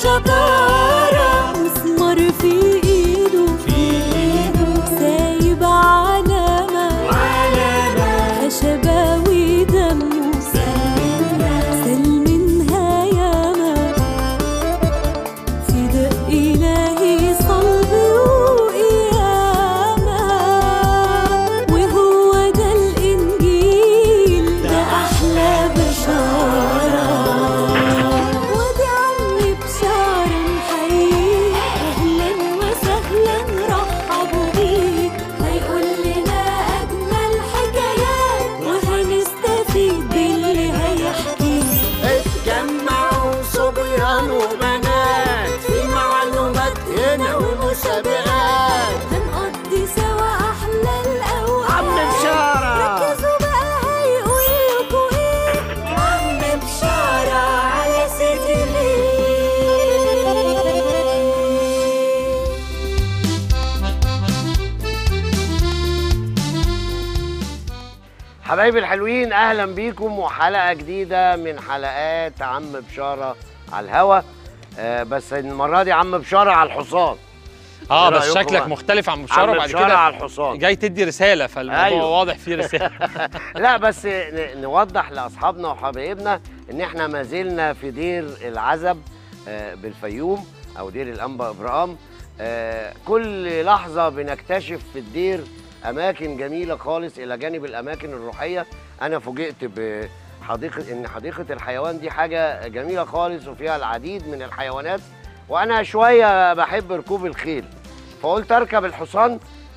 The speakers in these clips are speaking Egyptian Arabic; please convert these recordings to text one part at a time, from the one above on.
شطارة مسمار في ايده في ايده سايب علامة علامة خشبة ودمه سل منها ياما فداء إلهي صلب وقيامة وهو ده الإنجيل ده أحلى بشارة ودي عمي بشارة نحييه أهلا وسهلا رحبوا بيه هيقول لنا أجمل حكايات وهنستفيد باللي هيحكيه اتجمعوا صبيان وبنات في معلومات هنا ومسابقات هنقضي سوا أحلى الأوقات عم بشارة. ركزوا بقى هيقول لكوا إيه عم بشارة على سيتي حبايبي الحلوين اهلا بيكم وحلقه جديده من حلقات عم بشاره على الهوا آه بس المره دي عم بشاره على الحصان اه إيه بس رأيكم شكلك بقى؟ مختلف عن عم مشوار بعد بشاره كده على الحصان جاي تدي رساله فالموضوع أيوة. أيوه. واضح فيه رساله لا بس ن- نوضح لاصحابنا وحبايبنا ان احنا ما زلنا في دير العزب آه، بالفيوم او دير الانبا ابراهام آه، كل لحظه بنكتشف في الدير اماكن جميله خالص الى جانب الاماكن الروحيه انا فوجئت بحديقه ان حديقه الحيوان دي حاجه جميله خالص وفيها العديد من الحيوانات وانا شويه بحب ركوب الخيل فقلت اركب الحصان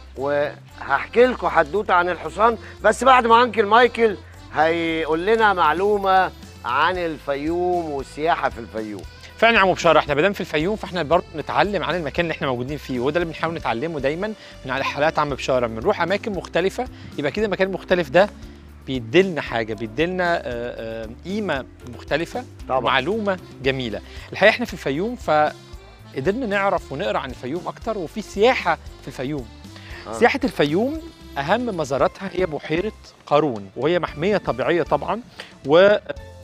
وهحكي لكم حدوته عن الحصان بس بعد ما انكل مايكل هيقول لنا معلومه عن الفيوم والسياحه في الفيوم فعلا يا عم بشاره احنا بدام في الفيوم فاحنا برضه نتعلم عن المكان اللي احنا موجودين فيه وده اللي بنحاول نتعلمه دايما من على حلقات عم بشاره بنروح اماكن مختلفه يبقى كده المكان المختلف ده بيديلنا حاجه بيديلنا آه، آه، قيمه مختلفه طبعا معلومه جميله الحقيقه احنا في الفيوم فقدرنا نعرف ونقرا عن الفيوم اكتر وفي سياحه في الفيوم آه. سياحه الفيوم اهم مزاراتها هي بحيره قارون وهي محميه طبيعيه طبعا و آه،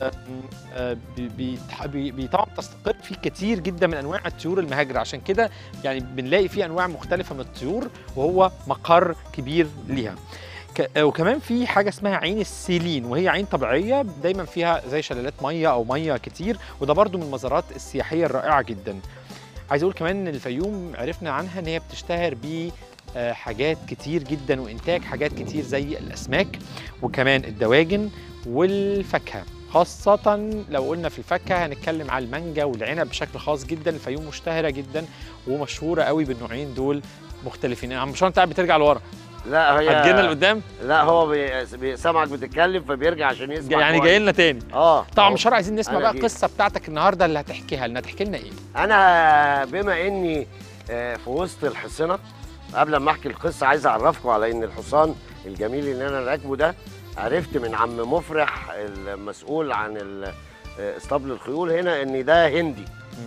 آه، بي- بيتح- بي بي- طبعا تستقر فيه كتير جدا من انواع الطيور المهاجره عشان كده يعني بنلاقي فيه انواع مختلفه من الطيور وهو مقر كبير ليها ك- آه، وكمان في حاجه اسمها عين السيلين وهي عين طبيعيه دايما فيها زي شلالات ميه او ميه كتير وده برضو من المزارات السياحيه الرائعه جدا عايز اقول كمان ان الفيوم عرفنا عنها ان هي بتشتهر ب آه، حاجات كتير جدا وانتاج حاجات كتير زي الاسماك وكمان الدواجن والفاكهه خاصة لو قلنا في الفاكهة هنتكلم على المانجا والعنب بشكل خاص جدا الفيوم مشتهرة جدا ومشهورة قوي بالنوعين دول مختلفين يا عم مش انت قاعد بترجع لورا لا هي هتجينا لقدام لا هو بي... بي... سامعك بتتكلم فبيرجع عشان يسمع يعني كويس. جاي لنا تاني اه طبعا أهو. مش عايزين نسمع أنا بقى جيت. القصة بتاعتك النهاردة اللي هتحكيها لنا هتحكي لنا ايه انا بما اني آه، في وسط الحصنه قبل ما احكي القصه عايز اعرفكم على ان الحصان الجميل اللي انا راكبه ده عرفت من عم مفرح المسؤول عن ال- آه، اسطبل الخيول هنا ان ده هندي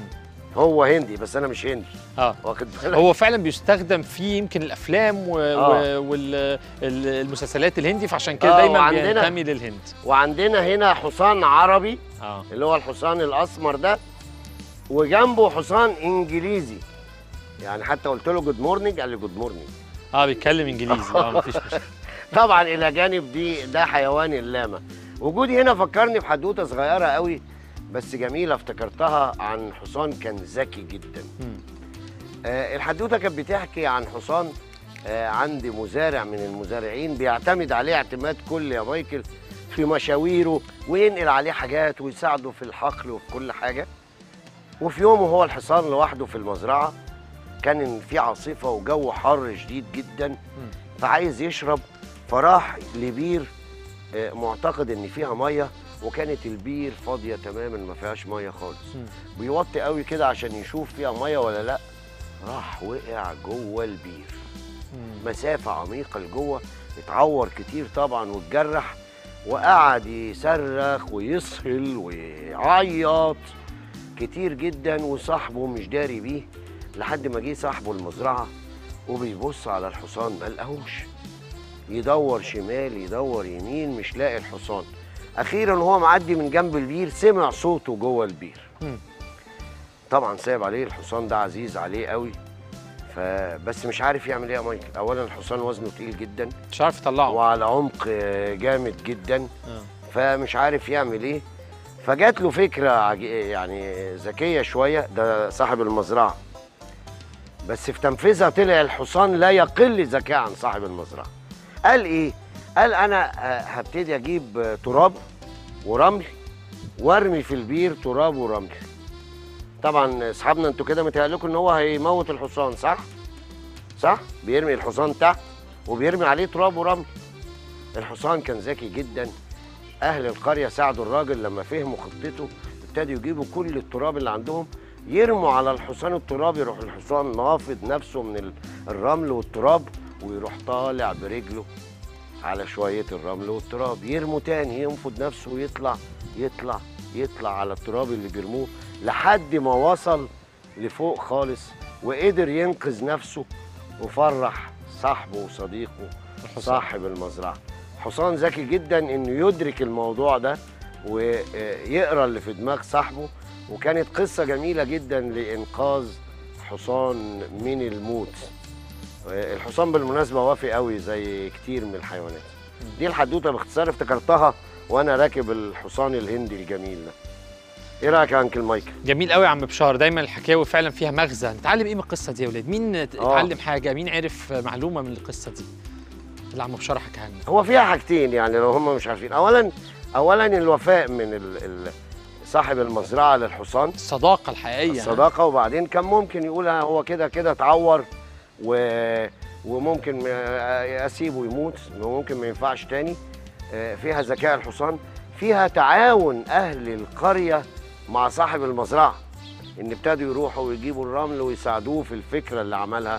هو هندي بس انا مش هندي اه واخد بالك هو فعلا بيستخدم في يمكن الافلام آه. والمسلسلات الهندي فعشان كده آه، دايما وعندنا- بينتمي للهند وعندنا هنا حصان عربي اه اللي هو الحصان الاسمر ده وجنبه حصان انجليزي يعني حتى قلت له جود مورنينج قال لي جود مورنينج اه بيتكلم انجليزي اه مفيش مشكله طبعا الى جانب دي ده حيوان اللاما وجودي هنا فكرني بحدوته صغيره قوي بس جميله افتكرتها عن حصان كان ذكي جدا مم. آه الحدوته كانت بتحكي عن حصان آه عند مزارع من المزارعين بيعتمد عليه اعتماد كل يا مايكل في مشاويره وينقل عليه حاجات ويساعده في الحقل وفي كل حاجه وفي يوم وهو الحصان لوحده في المزرعه كان في عاصفه وجو حر شديد جدا فعايز يشرب فراح لبير آه، معتقد ان فيها ميه وكانت البير فاضيه تماما ما فيهاش ميه خالص مم. بيوطي قوي كده عشان يشوف فيها ميه ولا لا راح وقع جوه البير مم. مسافه عميقه لجوه اتعور كتير طبعا واتجرح وقعد يصرخ ويسهل ويعيط كتير جدا وصاحبه مش داري بيه لحد ما جه صاحبه المزرعه وبيبص على الحصان ما لقاهوش يدور شمال يدور يمين مش لاقي الحصان اخيرا وهو معدي من جنب البير سمع صوته جوه البير مم. طبعا صعب عليه الحصان ده عزيز عليه قوي فبس مش عارف يعمل ايه يا مايكل اولا الحصان وزنه تقيل جدا مش عارف يطلعه وعلى عمق آه، جامد جدا آه. فمش عارف يعمل ايه فجات له فكره عج- يعني ذكيه شويه ده صاحب المزرعه بس في تنفيذها طلع الحصان لا يقل ذكاء عن صاحب المزرعه قال ايه قال انا آه، هبتدي اجيب آه، تراب ورمل وارمي في البير تراب ورمل طبعا اصحابنا انتوا كده متهيألكم ان هو هيموت الحصان صح صح بيرمي الحصان تحت وبيرمي عليه تراب ورمل الحصان كان ذكي جدا اهل القريه ساعدوا الراجل لما فهموا خطته ابتدوا يجيبوا كل التراب اللي عندهم يرموا على الحصان التراب يروح الحصان نافض نفسه من ال- الرمل والتراب ويروح طالع برجله على شويه الرمل والتراب يرموا تاني ينفض نفسه ويطلع يطلع يطلع على التراب اللي بيرموه لحد ما وصل لفوق خالص وقدر ينقذ نفسه وفرح صاحبه وصديقه الحصان. صاحب المزرعه حصان ذكي جدا انه يدرك الموضوع ده ويقرا اللي في دماغ صاحبه وكانت قصه جميله جدا لانقاذ حصان من الموت الحصان بالمناسبه وافي قوي زي كتير من الحيوانات دي الحدوته باختصار افتكرتها وانا راكب الحصان الهندي الجميل ده ايه رايك يا انكل مايكل جميل قوي يا عم بشار دايما الحكاوي فعلا فيها مغزى نتعلم ايه من القصه دي يا ولاد مين اتعلم حاجه مين عرف معلومه من القصه دي اللي عم بشار حكاها لنا هو فيها حاجتين يعني لو هم مش عارفين اولا اولا الوفاء من ال ال صاحب المزرعه للحصان الصداقه الحقيقيه الصداقه وبعدين كان ممكن يقول هو كده كده اتعور و وممكن ما- اسيبه يموت وممكن ما ينفعش تاني آه، فيها ذكاء الحصان فيها تعاون اهل القريه مع صاحب المزرعه ان ابتدوا يروحوا ويجيبوا الرمل ويساعدوه في الفكره اللي عملها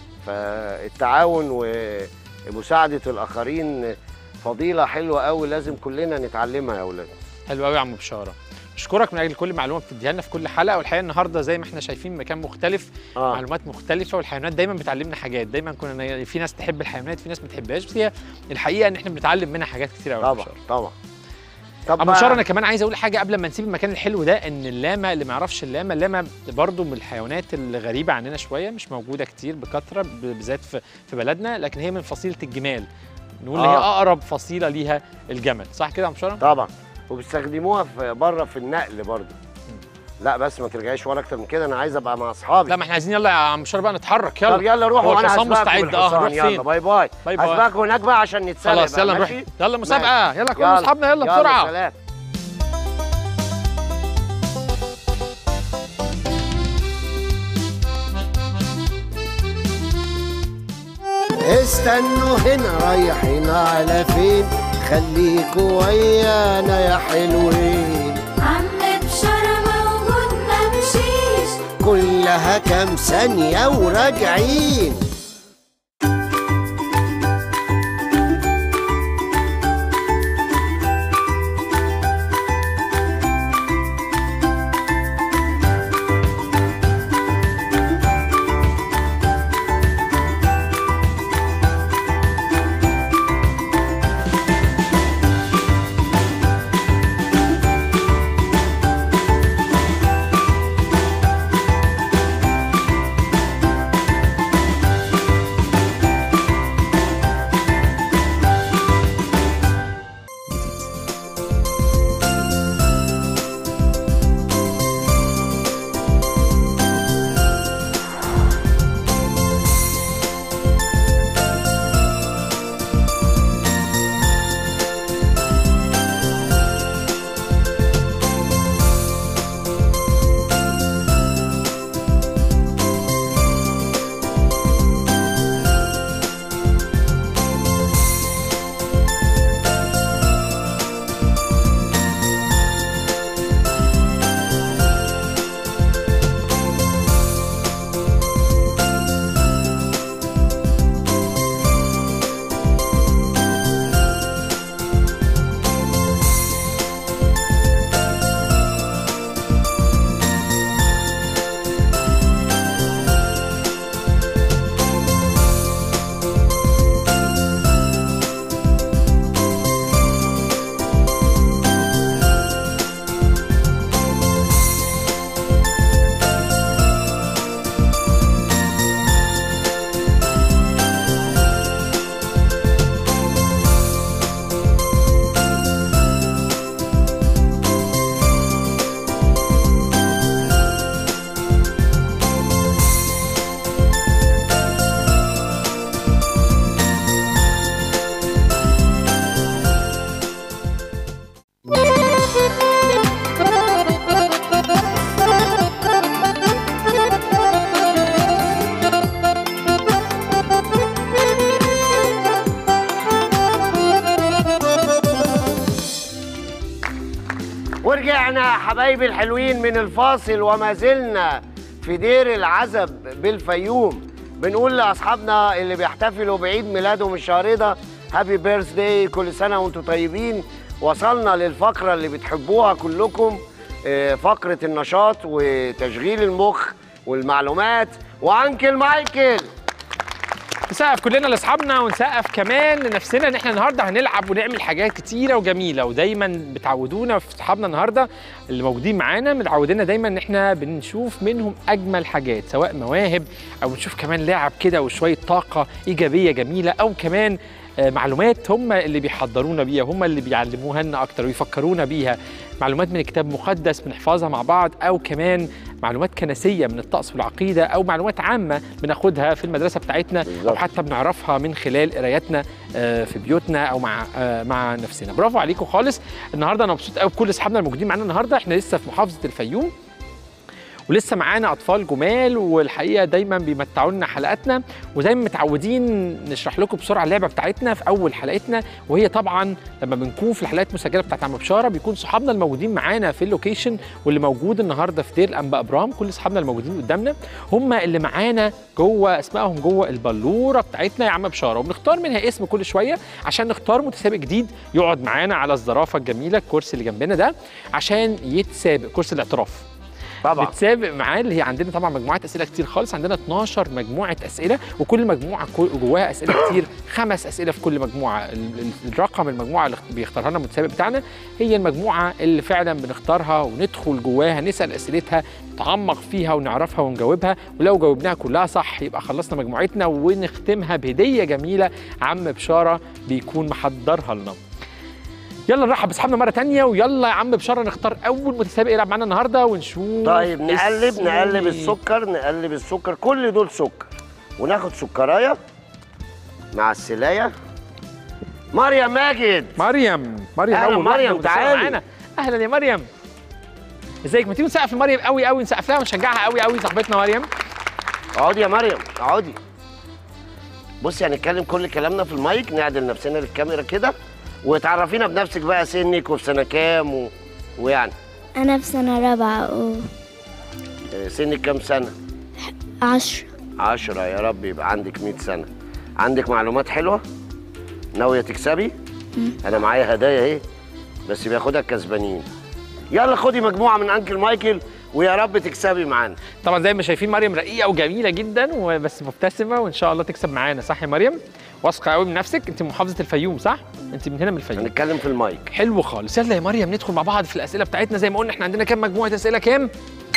فالتعاون ومساعده الاخرين فضيله حلوه قوي لازم كلنا نتعلمها يا اولاد حلو قوي يا عم بشاره اشكرك من اجل كل معلومه بتديها لنا في كل حلقه والحقيقه النهارده زي ما احنا شايفين مكان مختلف اه معلومات مختلفه والحيوانات دايما بتعلمنا حاجات دايما كنا في ناس تحب الحيوانات في ناس ما تحبهاش بس هي الحقيقه ان احنا بنتعلم منها حاجات كتير قوي يا عم طبعا بشارة. طبعا طب ابو بقى- بشار انا كمان عايز اقول حاجه قبل ما نسيب المكان الحلو ده ان اللامه اللي ما يعرفش اللامه اللامه برضو من الحيوانات الغريبه عننا شويه مش موجوده كتير بكثره ب- بالذات في في بلدنا لكن هي من فصيله الجمال نقول ان هي آه. اقرب فصيله ليها الجمل صح كده يا عم بشاره طبعا وبيستخدموها في بره في النقل برضه لا بس ما ترجعيش ورا اكتر من كده انا عايز ابقى مع اصحابي لا ما احنا عايزين يلا يا عم بشاره بقى نتحرك طب يلا يلا روحوا هو وانا الحصان هسبقكم مستعد، اه، بالحصان. نروح يلا فين؟ باي باي باي باي. هسبقكم هناك بقى عشان نتسابق خلاص بقى، يلا نروح ماشي؟ يلا مسابقه يلا كل يلا. اصحابنا يلا بسرعه سلام استنوا هنا رايحين على فين خليكوا ويانا يا حلوين عم بشارة موجود ممشيش كلها كام ثانية وراجعين ورجعنا حبايبي الحلوين من الفاصل وما زلنا في دير العزب بالفيوم بنقول لاصحابنا اللي بيحتفلوا بعيد ميلادهم الشهر ده هابي بيرث داي كل سنه وانتم طيبين وصلنا للفقره اللي بتحبوها كلكم آه، فقره النشاط وتشغيل المخ والمعلومات وانكل مايكل نسقف كلنا لاصحابنا ونسقف كمان لنفسنا ان احنا النهارده هنلعب ونعمل حاجات كتيره وجميله ودايما بتعودونا في اصحابنا النهارده اللي موجودين معانا متعودينا دايما ان احنا بنشوف منهم اجمل حاجات سواء مواهب او بنشوف كمان لعب كده وشويه طاقه ايجابيه جميله او كمان آه، معلومات هم اللي بيحضرونا بيها هم اللي بيعلموها لنا اكتر ويفكرونا بيها معلومات من كتاب مقدس بنحفظها مع بعض او كمان معلومات كنسيه من الطقس والعقيده او معلومات عامه بناخدها في المدرسه بتاعتنا او بالظبط. حتى بنعرفها من خلال قراياتنا آه، في بيوتنا او مع آه، مع نفسنا برافو عليكم خالص النهارده انا مبسوط قوي بكل اصحابنا الموجودين معانا النهارده احنا لسه في محافظه الفيوم ولسه معانا اطفال جمال والحقيقه دايما بيمتعونا حلقاتنا ودايما متعودين نشرح لكم بسرعه اللعبه بتاعتنا في اول حلقتنا وهي طبعا لما بنكون في الحلقات المسجله بتاعت عم بشاره بيكون صحابنا الموجودين معانا في اللوكيشن واللي موجود النهارده في دير الانباء ابرام كل اصحابنا الموجودين قدامنا هم اللي معانا جوه اسمائهم جوه البلوره بتاعتنا يا عم بشاره وبنختار منها اسم كل شويه عشان نختار متسابق جديد يقعد معانا على الزرافه الجميله الكرسي اللي جنبنا ده عشان يتسابق كرسي الاعتراف طبعا بتسابق معاه اللي هي عندنا طبعا مجموعات اسئله كتير خالص عندنا 12 مجموعه اسئله وكل مجموعه كو- جواها اسئله كتير خمس اسئله في كل مجموعه ال- ال- الرقم المجموعه اللي بيختارها لنا المتسابق بتاعنا هي المجموعه اللي فعلا بنختارها وندخل جواها نسال اسئلتها نتعمق فيها ونعرفها ونجاوبها ولو جاوبناها كلها صح يبقى خلصنا مجموعتنا ونختمها بهديه جميله عم بشاره بيكون محضرها لنا يلا نرحب باصحابنا مره تانية ويلا يا عم بشاره نختار اول متسابق يلعب معانا النهارده ونشوف طيب نقلب اسمه نقلب إيه. السكر نقلب السكر كل دول سكر وناخد سكرايه مع السلايه مريم ماجد مريم مريم أهلا اول واحدة مريم، متسابقة تعالي. معانا اهلا يا مريم ازيك ما تيجي نسقف لمريم قوي قوي نسقف لها ونشجعها قوي قوي صاحبتنا مريم اقعدي يا مريم اقعدي بصي هنتكلم كل كلامنا في المايك نعدل نفسنا للكاميرا كده وتعرفينا بنفسك بقى سنك وفي سنه كام و... ويعني أنا في سنة رابعة آه، سنك كام سنه وعشرة عشرة يا رب يبقى عندك 100 سنة عندك معلومات حلوة ناوية تكسبي أنا معايا هدايا أهي بس بياخدها الكسبانين يلا خدي مجموعة من أنكل مايكل ويا رب تكسبي معانا طبعا زي ما شايفين مريم رقيقه وجميله جدا وبس مبتسمه وان شاء الله تكسب معانا صح يا مريم واثقه قوي من نفسك انت من محافظه الفيوم صح انت من هنا من الفيوم هنتكلم في المايك حلو خالص يلا يا مريم ندخل مع بعض في الاسئله بتاعتنا زي ما قلنا احنا عندنا كام مجموعه اسئله كام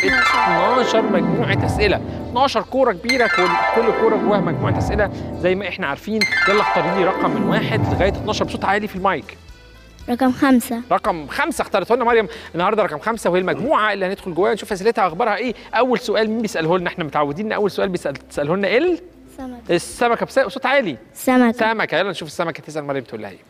12 مجموعه اسئله 12 كوره كبيره كل كل كوره جواها مجموعه اسئله زي ما احنا عارفين يلا اختاري لي رقم من واحد لغايه 12 بصوت عالي في المايك رقم خمسة رقم خمسة اختارته لنا مريم النهارده رقم خمسة وهي المجموعة اللي هندخل جواها نشوف اسئلتها اخبارها ايه أول سؤال مين بيسأله لنا احنا متعودين ان أول سؤال بيسأل تسأله لنا ال سمكة السمكة بس- بصوت عالي سمكة سمكة يلا نشوف السمكة تسأل مريم تقول لها ايه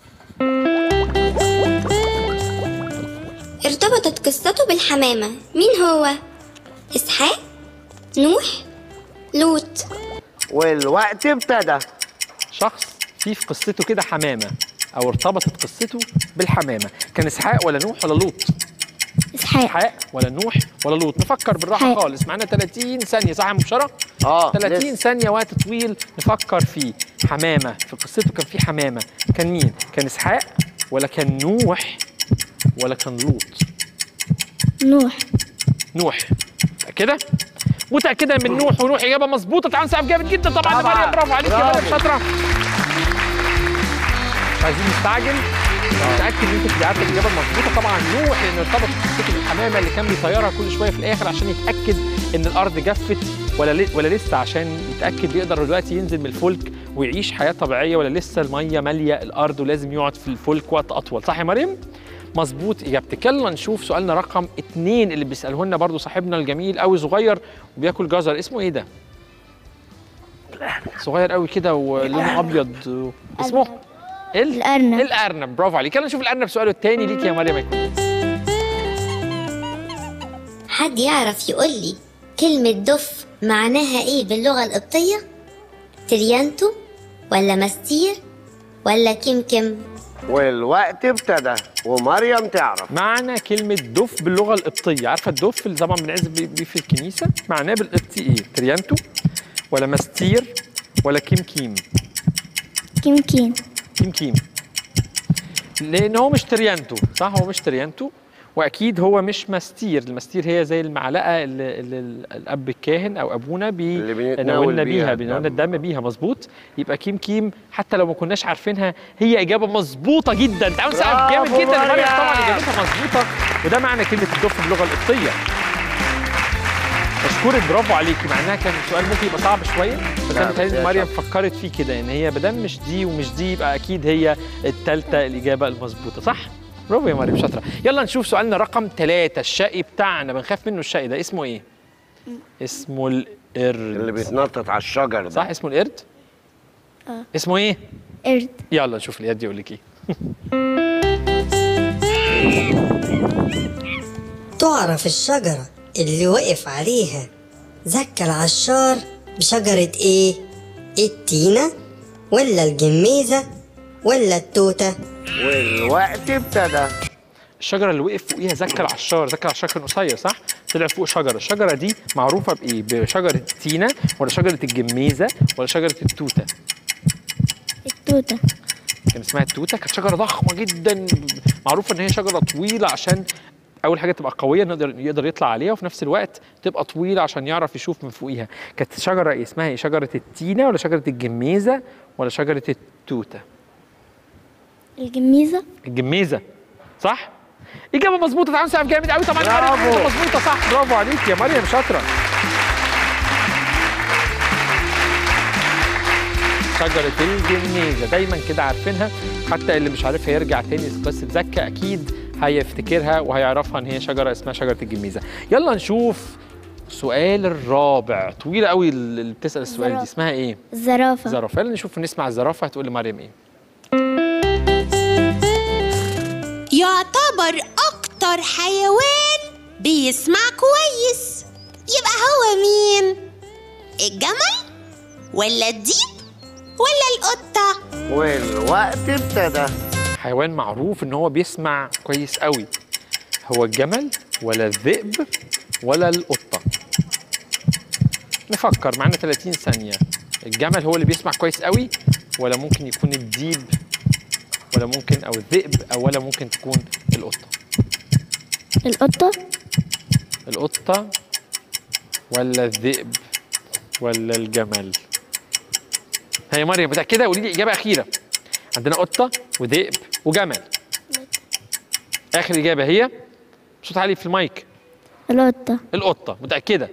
ارتبطت قصته بالحمامة مين هو؟ إسحاق؟ نوح؟ لوط والوقت ابتدى شخص في في قصته كده حمامة أو ارتبطت قصته بالحمامة كان إسحاق ولا نوح ولا لوط إسحاق إسحاق ولا نوح ولا لوط نفكر بالراحة إسحاق. خالص معانا 30 ثانية صح يا مبشرة؟ اه 30 لسه. ثانية وقت طويل نفكر فيه حمامة في قصته كان في حمامة كان مين؟ كان إسحاق ولا كان نوح ولا كان لوط؟ نوح نوح كده متأكدة من نوح ونوح إجابة مظبوطة تعالوا نسقف جامد جدا طبعا يا طبعاً. مريم برافو عليك يا برافو. مريم شاطرة مش عايزين نستعجل متأكد ان انت تبقي عارفة الإجابة المظبوطة طبعا نوح لأنه ارتبط قصته بالحمامة اللي كان بيطيرها كل شوية في الآخر عشان يتأكد إن الأرض جفت ولا ل... ولا لسه عشان يتأكد يقدر دلوقتي ينزل من الفلك ويعيش حياة طبيعية ولا لسه المية مالية الأرض ولازم يقعد في الفلك وقت أطول صح يا مريم؟ مظبوط اجابتك يلا نشوف سؤالنا رقم اتنين اللي بيساله لنا برضو صاحبنا الجميل قوي صغير وبياكل جزر اسمه ايه ده؟ صغير قوي كده ولونه ابيض اسمه ال الأرنب الارنب برافو عليك يلا نشوف الارنب سؤاله التاني ليك يا مريم يكون حد يعرف يقول لي كلمة دف معناها إيه باللغة القبطية؟ تريانتو ولا مستير ولا كمكم والوقت ابتدى ومريم تعرف معنى كلمة دف باللغة القبطية عارفة الدف اللي طبعا بنعزف بيه بيه في الكنيسة معناه بالقبطي ايه تريانتو ولا مستير ولا كيم كيم كيم كيم كيم كيم لان هو مش تريانتو صح هو مش تريانتو واكيد هو مش مستير المستير هي زي المعلقه اللي, اللي الاب الكاهن او ابونا اللي بنتناول بيناولنا بيها بيها الدم. بيناولنا الدم بيها مظبوط يبقى كيم كيم حتى لو ما كناش عارفينها هي اجابه مظبوطه جدا تعالوا نسقف جامد برافو جدا لمريم مريم. طبعا اجابتها مظبوطه وده معنى كلمه الدف باللغه القبطيه بشكرك برافو عليكي مع انها كان سؤال ممكن يبقى صعب شويه بس لا، انا بس متهيألي هي مريم شاطرة. فكرت فيه كده ان هي مادام مش دي ومش دي يبقى اكيد هي الثالثه الاجابه المظبوطه صح؟ برافو يا مريم شاطره يلا نشوف سؤالنا رقم ثلاثة الشقي بتاعنا بنخاف منه الشقي ده اسمه ايه؟ اسمه القرد اللي بيتنطط على الشجر ده صح اسمه القرد؟ اه اسمه ايه؟ قرد يلا نشوف القرد يقول لك ايه تعرف الشجرة اللي وقف عليها زكى العشار بشجرة ايه؟ التينة ولا الجميزة ولا التوتة؟ والوقت ابتدى الشجره اللي وقف فوقيها زكى العشار زكى العشار كان قصير صح طلع فوق شجره الشجره دي معروفه بايه بشجره التينه ولا شجره الجميزه ولا شجره التوته التوتة كان اسمها التوته كانت شجره ضخمه جدا معروفه ان هي شجره طويله عشان اول حاجه تبقى قويه نقدر يقدر يطلع عليها وفي نفس الوقت تبقى طويله عشان يعرف يشوف من فوقيها كانت شجره إيه؟ اسمها ايه شجره التينه ولا شجره الجميزه ولا شجره التوته الجميزة الجميزه صح اجابه مظبوطه تعالوا نسقف جامد قوي طبعا برافو. مريم إجابة مظبوطه صح برافو عليك يا مريم شاطره شجرة الجميزة دايما كده عارفينها حتى اللي مش عارفها يرجع تاني قصة زكا أكيد هيفتكرها وهيعرفها إن هي شجرة اسمها شجرة الجميزة يلا نشوف السؤال الرابع طويلة قوي اللي بتسأل السؤال دي زرافة. اسمها إيه؟ الزرافة زرافة يلا نشوف نسمع الزرافة هتقول لمريم إيه؟ يعتبر أكتر حيوان بيسمع كويس يبقى هو مين؟ الجمل ولا الديب ولا القطة؟ والوقت ابتدى حيوان معروف ان هو بيسمع كويس قوي هو الجمل ولا الذئب ولا القطه نفكر معانا 30 ثانيه الجمل هو اللي بيسمع كويس قوي ولا ممكن يكون الديب ولا ممكن او الذئب او ولا ممكن تكون القطه القطة القطه ولا الذئب ولا الجمل هي مريم متاكده قولي لي اجابه اخيره عندنا قطه وذئب وجمل اخر اجابه هي صوت عالي في المايك القطة القطه متاكده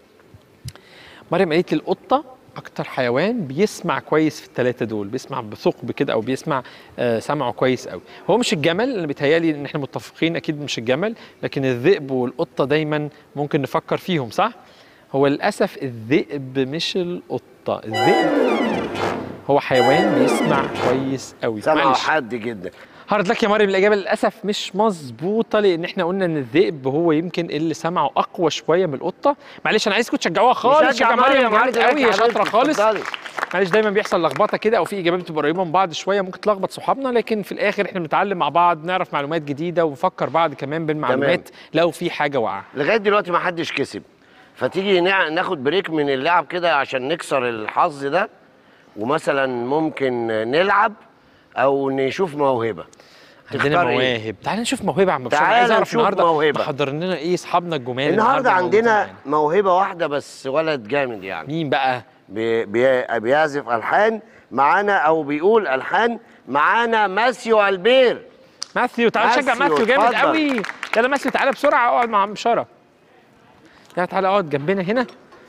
مريم قالت لي القطه اكتر حيوان بيسمع كويس في الثلاثه دول بيسمع بثقب كده او بيسمع آه سمعه كويس قوي هو مش الجمل انا بيتهيالي ان احنا متفقين اكيد مش الجمل لكن الذئب والقطه دايما ممكن نفكر فيهم صح هو للاسف الذئب مش القطه الذئب هو حيوان بيسمع كويس قوي سمعوا معلش. حد جدا هارد لك يا مريم الاجابه للاسف مش مظبوطه لان احنا قلنا ان الذئب هو يمكن اللي سمعه اقوى شويه من القطه معلش انا عايزكم تشجعوها خالص نشجع شجع مريم جامد عايز قوي هي أقولك شاطره حبيبتي، خالص اتفضلي. معلش دايما بيحصل لخبطه كده او في اجابات بتبقى قريبه من بعض شويه ممكن تلخبط صحابنا لكن في الاخر احنا بنتعلم مع بعض نعرف معلومات جديده ونفكر بعض كمان بالمعلومات لو في حاجه واقعه لغايه دلوقتي ما حدش كسب فتيجي نع- ناخد بريك من اللعب كده عشان نكسر الحظ ده ومثلا ممكن نلعب او نشوف موهبه عندنا تختار إيه؟ مواهب تعال نشوف موهبه يا عم بشار تعال عايز اعرف نشوف النهارده موهبة. محضر لنا ايه اصحابنا الجمال النهارده موجودين عندنا معانا. موهبه واحده بس ولد جامد يعني مين بقى بي بي بيعزف الحان معانا او بيقول الحان معانا ماسيو البير ماثيو تعال نشجع ماثيو، ماثيو جامد اتفضل. قوي يلا ماثيو تعالى بسرعه اقعد مع عم بشاره تعالى تعالى اقعد جنبنا هنا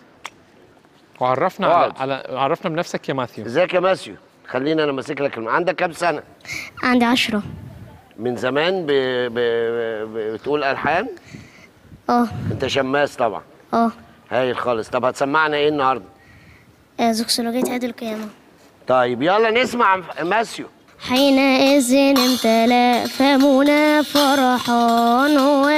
وعرفنا على, اقعد. على عرفنا بنفسك يا ماثيو ازيك يا ماسيو خليني انا ماسك لك الم... عندك كام سنه عندي عشرة من زمان ب... ب... ب... بتقول الحان اه انت شماس طبعا اه هايل خالص طب هتسمعنا ايه النهارده آه، زوكسولوجية عيد القيامة طيب يلا نسمع ماسيو حينئذ امتلأ فمنا فرحان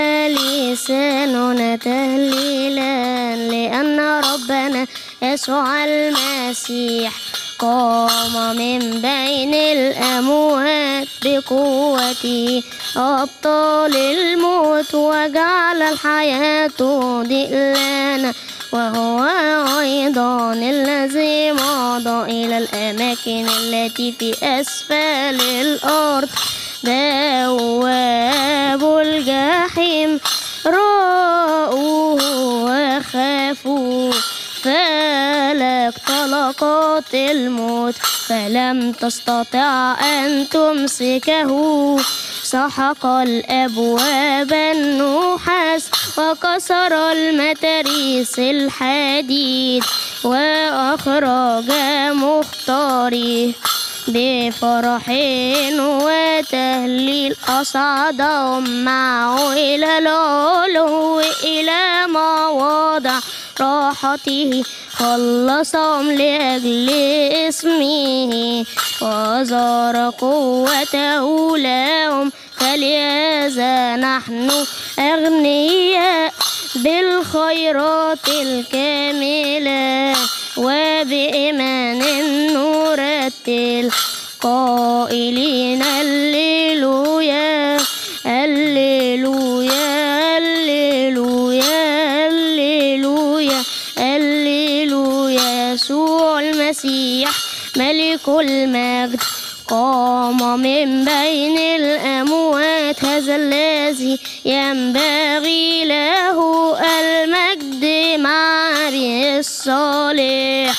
ولساننا تهليلا لأن ربنا يسوع المسيح قام من بين الأموات بقوته أبطال الموت وجعل الحياة ضئلانا وهو أيضا الذي مضى إلى الأماكن التي في أسفل الأرض بواب الجحيم رأوه وخافوا فلك طلقات الموت فلم تستطع أن تمسكه سحق الأبواب النحاس وكسر المتاريس الحديد وأخرج مختاريه بفرح وتهليل أصعدهم معه إلى العلو إلى مواضع راحته خلصهم لأجل اسمه وزار قوته لهم فلهذا نحن أغنياء بالخيرات الكاملة وبإيمان نرتل قائلين الليلويا الليلويا الليلويا الليلويا الليلويا يسوع المسيح ملك المجد قام من بين الأموات هذا الذي ينبغي له المجد مع أبيه الصالح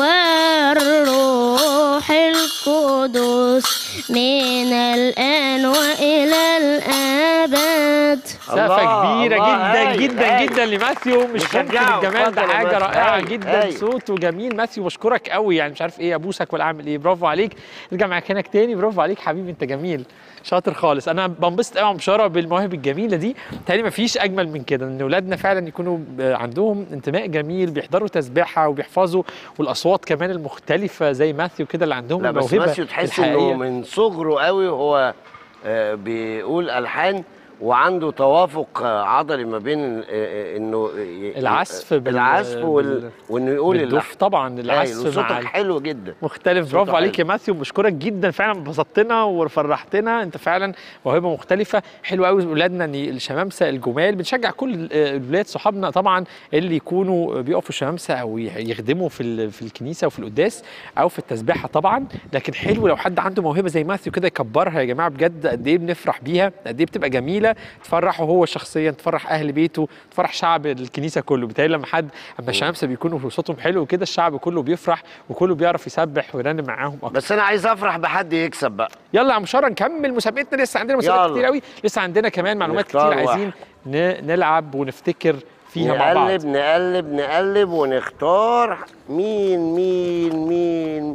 والروح القدس من الآن وإلى الأبد سقفة كبيرة الله، جدا هايل، جدا هايل. جدا لماثيو مش ممكن نشجعه، الجمال ده اتفضل يا حاجة ماثيو، رائعة هايل، جدا هايل. صوته جميل ماثيو بشكرك قوي يعني مش عارف ايه ابوسك ولا اعمل ايه برافو عليك ارجع مكانك تاني برافو عليك حبيبي انت جميل شاطر خالص انا بنبسط قوي بشاره بالمواهب الجميله دي تاني مفيش اجمل من كده ان اولادنا فعلا يكونوا ب- عندهم انتماء جميل بيحضروا تسبيحه وبيحفظوا والاصوات كمان المختلفه زي ماثيو كده اللي عندهم لا بس الموهبه ماسيو تحس انه الحقيقية. من صغره قوي هو آه، بيقول الحان وعنده توافق آه، عضلي ما بين آه، آه، انه ي- العزف بال- العزف وال... بال- وانه يقول بالدف اللحن طبعا هايل، العزف مع وصوتك ال- حلو جدا مختلف صوته برافو عليك حلو. يا ماثيو بشكرك جدا فعلا انبسطتنا وفرحتنا انت فعلا موهبه مختلفه حلو قوي اولادنا ان الشمامسه الجمال بنشجع كل ال- الولاد صحابنا طبعا اللي يكونوا بيقفوا شمامسه او ي- يخدموا في ال- في الكنيسه وفي القداس او في التسبيحه طبعا لكن حلو لو حد عنده موهبه زي ماثيو كده يكبرها يا جماعه بجد قد ايه بنفرح بيها قد ايه بتبقى جميله تفرحه هو شخصيا تفرح اهل بيته تفرح شعب الكنيسه كله بالتالي لما حد اما الشمامسه بيكونوا صوتهم حلو كده الشعب كله بيفرح وكله بيعرف يسبح ويرنم معاهم اكتر بس انا عايز افرح بحد يكسب بقى يلا يا عم شاره نكمل مسابقتنا لسه عندنا مسابقات يلا. كتير قوي لسه عندنا كمان معلومات كتير نختار عايزين ن- نلعب ونفتكر فيها مع بعض نقلب نقلب نقلب ونختار مين مين مين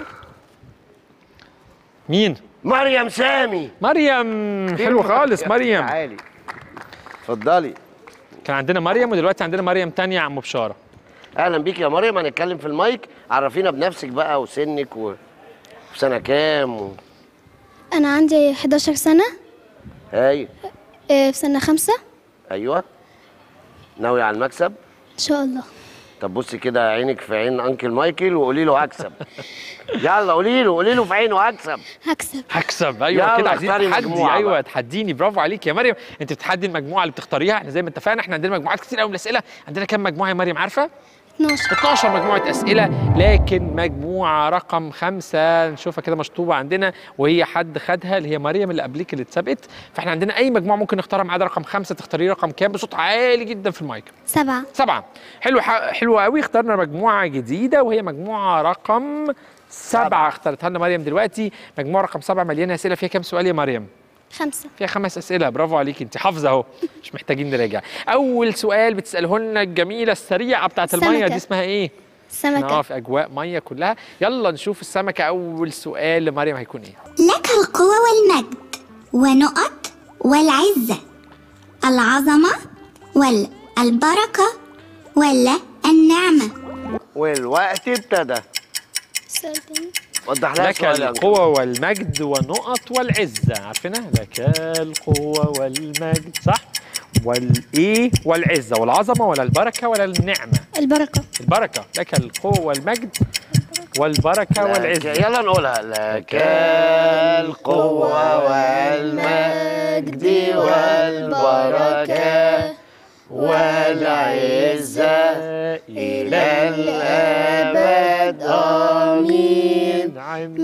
مين مريم سامي مريم حلو خالص مريم تعالي اتفضلي كان عندنا مريم ودلوقتي عندنا مريم تانية يا عم بشاره اهلا بيك يا مريم هنتكلم في المايك عرفينا بنفسك بقى وسنك و... في سنه كام و... أنا عندي 11 سنة هاي آه، في سنة خمسة ايوه ناوي على المكسب إن شاء الله طب بصي كده عينك في عين انكل مايكل وقولي له هكسب يلا قولي له قولي له في عينه هكسب هكسب هكسب ايوه يلا كده عايزين اختاري تحدي مجموعة ايوه بقى. تحديني برافو عليك يا مريم انت بتحدي المجموعه اللي بتختاريها احنا زي ما اتفقنا احنا عندنا مجموعات كتير قوي من الاسئله عندنا كام مجموعه يا مريم عارفه 12 12 مجموعة أسئلة لكن مجموعة رقم خمسة نشوفها كده مشطوبة عندنا وهي حد خدها اللي هي مريم اللي قبلك اللي اتسابقت فاحنا عندنا أي مجموعة ممكن نختارها ما عدا رقم خمسة تختاريه رقم كام بصوت عالي جدا في المايك سبعة سبعة حلو ح- حلو قوي اخترنا مجموعة جديدة وهي مجموعة رقم سبعة اختارتها لنا مريم دلوقتي مجموعة رقم سبعة مليانة أسئلة فيها كام سؤال يا مريم؟ خمسة فيها خمس اسئله برافو عليك انت حافظه اهو مش محتاجين نراجع اول سؤال بتساله لنا الجميله السريعه بتاعت الميه السمكة. دي اسمها ايه احنا سمكة في اجواء ميه كلها يلا نشوف السمكه اول سؤال لمريم هيكون ايه لك القوة والمجد ونقط والعزة العظمة والبركة ولا النعمة والوقت ابتدى سؤال تاني وضح لها لك السؤال يا أنكل. القوة والمجد ونقط والعزة عارفينها لك القوة والمجد صح والايه والعزة والعظمة ولا البركة ولا النعمة البركة البركة لك القوة والمجد والبركه والعزه يلا نقولها لك القوة والمجد والبركة والعزة إلى الأبد آمين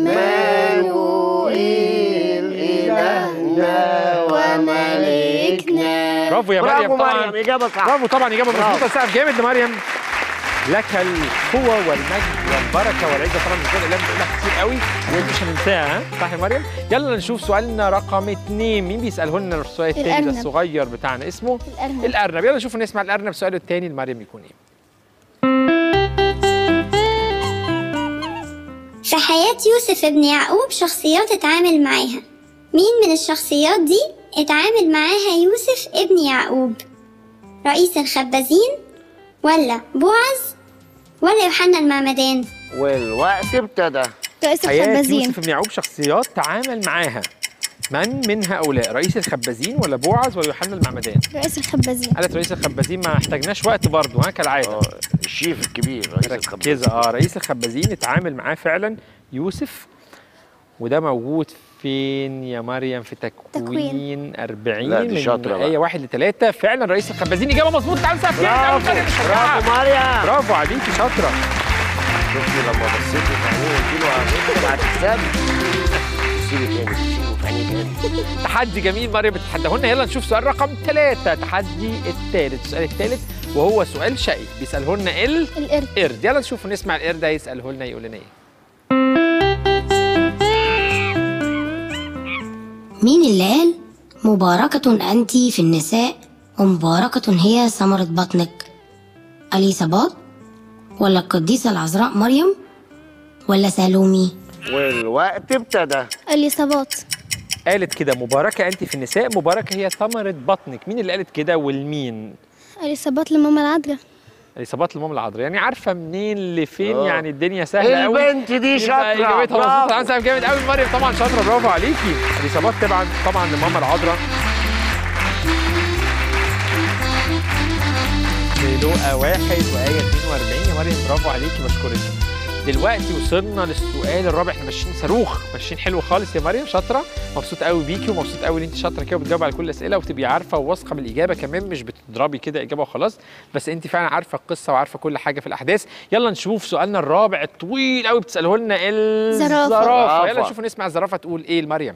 مانوئيل إلهنا وملكنا برافو يا مريم برافو طبعا مريم إجابة صح برافو طبعا اجابه برافو. مظبوطه سقف جامد لمريم لك القوة والمجد والبركة والعزة طبعا مش اللي بنقولها كتير قوي ومش هننساها ها؟ صح يا مريم؟ يلا نشوف سؤالنا رقم اتنين مين بيسأله لنا السؤال التاني ده الأرنب. الصغير بتاعنا اسمه؟ الأرنب الأرنب يلا نشوف نسمع الأرنب سؤاله التاني لمريم يكون ايه؟ في حياة يوسف ابن يعقوب شخصيات اتعامل معاها مين من الشخصيات دي اتعامل معاها يوسف ابن يعقوب رئيس الخبازين ولا بوعز ولا يوحنا المعمدان والوقت ابتدى رئيس حياة الخبازين يوسف بن يعقوب شخصيات تعامل معاها من من هؤلاء؟ رئيس الخبازين ولا بوعز ولا يوحنا المعمدان؟ رئيس الخبازين قالت رئيس الخبازين ما احتاجناش وقت برضه ها كالعادة آه، الشيف الكبير رئيس الخبز مركزة اه رئيس الخبازين اتعامل معاه فعلا يوسف وده موجود فين يا مريم في تكوين, تكوين. 40 لا، دي من شاطرة بقى. آية واحد لثلاثة فعلا رئيس الخبازين إجابة مظبوطة تعالوا نسقف جامد أوي برافو مريم مشجعة. برافو مريم برافو عليكي شاطرة شفتي لما بصيتي في عينيه قلت له هتكتب هتكسبي سيبي تاني سيبه في عينيه تاني تحدي جميل مريم بتتحداه لنا يلا نشوف سؤال رقم ثلاثة تحدي الثالث السؤال الثالث وهو سؤال شقي بيسأله لنا ال القرد قرد يلا نشوف نسمع القرد هيسأله لنا يقول لنا ايه مين اللي قال مباركة أنت في النساء ومباركة هي ثمرة بطنك أليصابات ولا القديسة العذراء مريم ولا سالومي والوقت ابتدى اليصابات قالت كده مباركة أنت في النساء مباركة هي ثمرة بطنك مين اللي قالت كده والمين اليصابات لماما العذراء الإصابات المام العذراء يعني عارفة منين لفين آه. يعني الدنيا سهلة قوي البنت دي يبقى شاطرة إجابتها مظبوطة برافو. تعالى نسقف جامد قوي مريم طبعا شاطرة برافو عليكي الإصابات طبعا طبعا لماما العذراء في لوقا واحد وآية 42 يا مريم برافو عليكي بشكرك دلوقتي وصلنا للسؤال الرابع احنا ماشيين صاروخ ماشيين حلو خالص يا مريم شاطره مبسوط قوي بيكي ومبسوط قوي ان انت شاطره كده وبتجاوبي على كل الاسئله وتبقي عارفه وواثقه من الاجابه كمان مش بتضربي كده اجابه وخلاص بس انت فعلا عارفه القصه وعارفه كل حاجه في الاحداث يلا نشوف سؤالنا الرابع الطويل قوي بتساله لنا زرافة. الزرافه يلا زرافة. نشوف نسمع الزرافه تقول ايه لمريم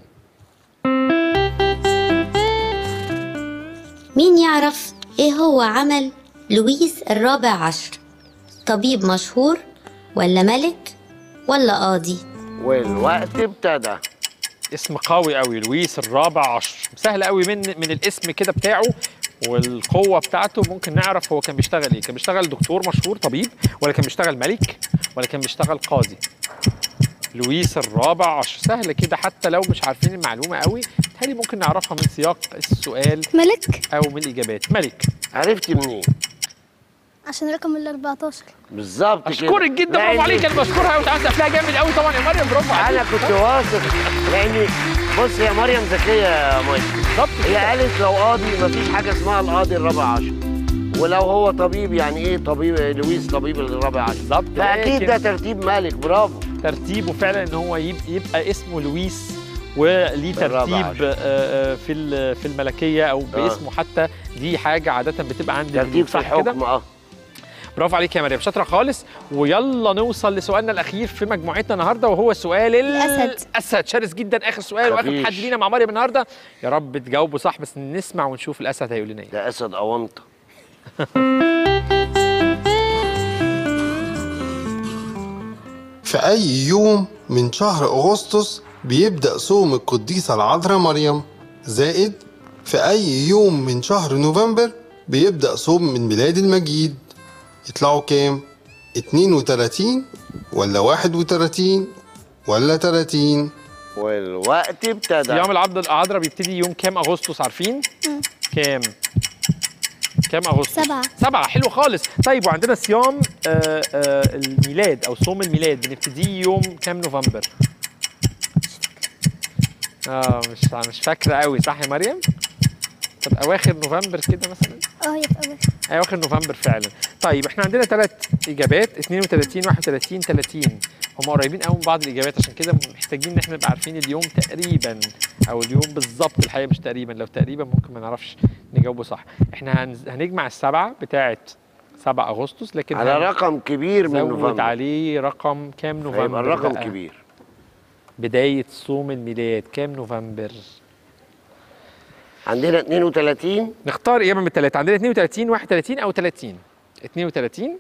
مين يعرف ايه هو عمل لويس الرابع عشر طبيب مشهور ولا ملك ولا قاضي والوقت ابتدى اسم قوي قوي لويس الرابع عشر سهل قوي من من الاسم كده بتاعه والقوة بتاعته ممكن نعرف هو كان بيشتغل ايه كان بيشتغل دكتور مشهور طبيب ولا كان بيشتغل ملك ولا كان بيشتغل قاضي لويس الرابع عشر سهل كده حتى لو مش عارفين المعلومة قوي تهيألي ممكن نعرفها من سياق السؤال ملك أو من الإجابات ملك عرفتي منين؟ عشان رقم ال 14 بالظبط كده أشكرك جدا برافو لأن عليك أنا بشكرها قوي تعالى لها جامد قوي طبعا يا مريم برافو عليك انا كنت واثق لاني بص يا مريم ذكيه يا مايكل بالظبط هي كده. قالت لو قاضي مفيش حاجه اسمها القاضي الرابع عشر ولو هو طبيب يعني ايه طبيب لويس طبيب الرابع عشر بالظبط فاكيد لكن- ده ترتيب مالك برافو ترتيبه فعلا ان هو يب- يبقى اسمه لويس وليه بالرابع ترتيب عشر. آه، آه، في ال- في الملكيه او باسمه حتى دي حاجه عاده بتبقى عند ترتيب الملوك، في صح كده؟ الحكم اه برافو عليك يا مريم شاطره خالص ويلا نوصل لسؤالنا الاخير في مجموعتنا النهارده وهو سؤال ال- الأسد. الاسد شرس جدا اخر سؤال واخر خفيش. تحدي لينا مع مريم النهارده يا رب تجاوبوا صح بس نسمع ونشوف الاسد هيقول لنا ايه ده اسد اونطه في أي يوم من شهر أغسطس بيبدأ صوم القديسة العذراء مريم زائد في أي يوم من شهر نوفمبر بيبدأ صوم من ميلاد المجيد يطلعوا كام؟ 32 ولا 31 ولا 30 والوقت ابتدى صيام العبد العذراء بيبتدي يوم كام اغسطس عارفين كام كام اغسطس سبعة. سبعة حلو خالص طيب وعندنا صيام آه آه الميلاد او صوم الميلاد بنبتديه يوم كام نوفمبر اه مش مش فاكره قوي صح يا مريم طب اواخر نوفمبر كده مثلا اه هي في اول اواخر نوفمبر فعلا طيب احنا عندنا ثلاث اجابات 32 31 30 هم قريبين قوي من بعض الاجابات عشان كده محتاجين ان احنا نبقى عارفين اليوم تقريبا او اليوم بالظبط الحقيقه مش تقريبا لو تقريبا ممكن ما نعرفش نجاوبه صح احنا هنز- هنجمع السبعه بتاعه 7 اغسطس لكن على هن- رقم كبير من زود نوفمبر عليه رقم كام نوفمبر هيبقى الرقم بقى؟ كبير بدايه صوم الميلاد كام نوفمبر عندنا 32 نختار اجابه من الثلاثه عندنا 32 31 او 30 32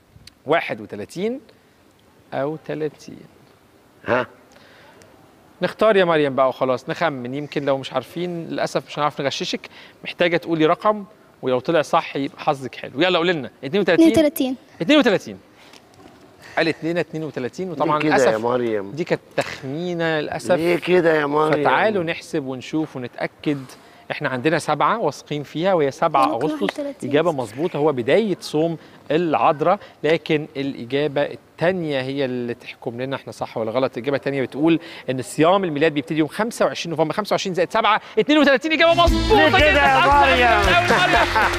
31 او 30 ها نختار يا مريم بقى وخلاص نخمن يمكن لو مش عارفين للاسف مش هنعرف نغششك محتاجه تقولي رقم ولو طلع صح يبقى حظك حلو يلا قولي لنا 32 32 32 قالت لنا 32 وطبعا ليه كده يا للاسف مريم دي كانت تخمينه للاسف ليه كده يا مريم فتعالوا نحسب ونشوف ونتاكد احنا عندنا سبعة واثقين فيها وهي 7 ممكن أغسطس 31. إجابة مظبوطة هو بداية صوم العذراء لكن الإجابة الثانية هي اللي تحكم لنا احنا صح ولا غلط الإجابة الثانية بتقول إن صيام الميلاد بيبتدي يوم 25 نوفمبر 25 زائد 7 32 إجابة مظبوطة ليه كده جداً. يا أصلاً مريم؟ أوي